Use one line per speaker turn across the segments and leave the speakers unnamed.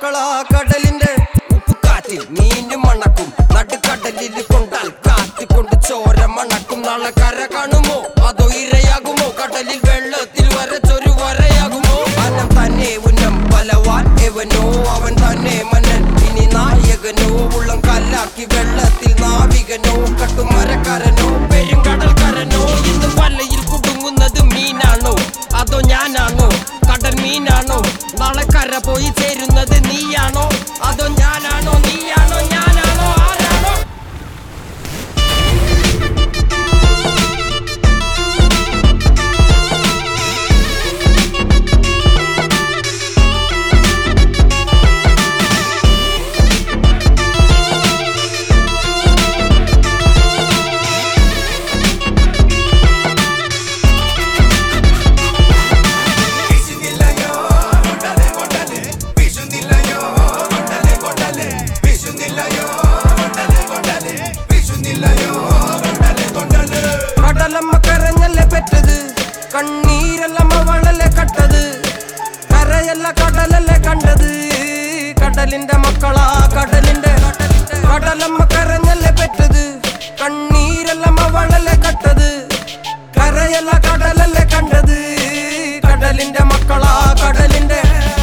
മക്കളാ കടലിന്റെ ഉപ്പുകാറ്റിൽ മീനും മണക്കും നടുക്കടലിൽ കൊണ്ടാൽ കാറ്റ് കൊണ്ട് ചോര മണക്കും നാളെ കര കാണുമോ അതോ ഇരയാകുമോ കടലിൽ വെള്ളത്തിൽ വരച്ചൊരു വരയാകുമോ അനം തന്നെ ഉന്നം ബലവാൻ എവനോ അവൻ തന്നെ മന്നൻ ഇനി നായകനോ ഉള്ളം കല്ലാക്കി വെള്ളത്തിൽ നാവികനോ കട്ടുമരക്കാരനോ പെരുങ്കടൽക്കാരനോ ഇന്ന് വലയിൽ കുടുങ്ങുന്നത് മീനാണോ അതോ ഞാനാണോ കടൽ മീനാണോ നാളെ കര പോയി ചേരുന്നത് നീയാണോ അതോ ഞാനാണോ നീയാണോ ഞാനാണോ ആരാണോ
വിശുന്നില്ലയോ കൊണ്ടലെ കൊണ്ടലെ വിശുന്നില്ലയോ കൊണ്ടലെ കൊണ്ടലെ വിശുന്നില്ലയോ കൊണ്ടലെ കൊണ്ടലെ വിശുന്നില്ലയോ കൊണ്ടലെ കൊണ്ടലെ
കടലമ്മ കരഞ്ഞല്ലേ പെറ്റത് കണ്ണീരെല്ലാം അവളല്ലേ കട്ടത് കരയല്ല കടലല്ലേ കണ്ടത് കടലിന്റെ മക്കളാ കടലിന്റെ കടലമ്മ കരഞ്ഞല്ലേ പെറ്റത് കണ്ണീരെല്ലാം അവളല്ലേ കട്ടത് കരയല്ല കടലല്ലേ കണ്ടത് കടലിന്റെ മക്കളാ കടലിന്റെ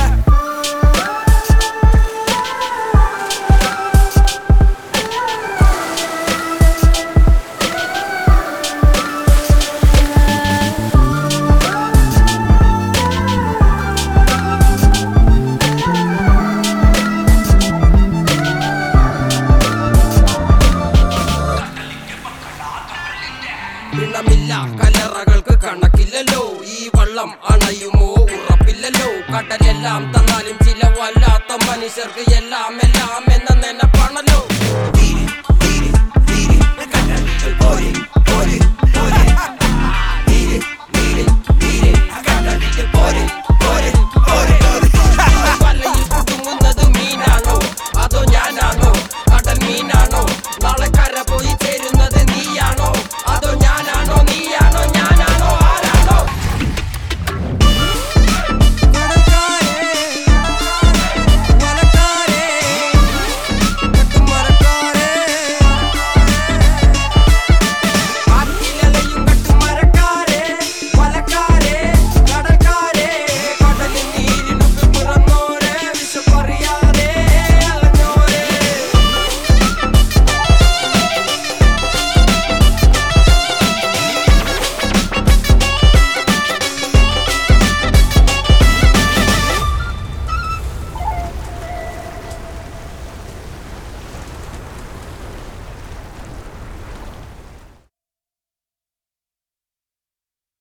പിണമില്ല കലറകൾക്ക് കണക്കില്ലല്ലോ ഈ വള്ളം അണയുമോ ഉറപ്പില്ലല്ലോ കടലെല്ലാം തന്നാലും ചില വല്ലാത്ത മനുഷ്യർക്ക് എല്ലാം എല്ലാം എന്ന നെനപ്പാണല്ലോ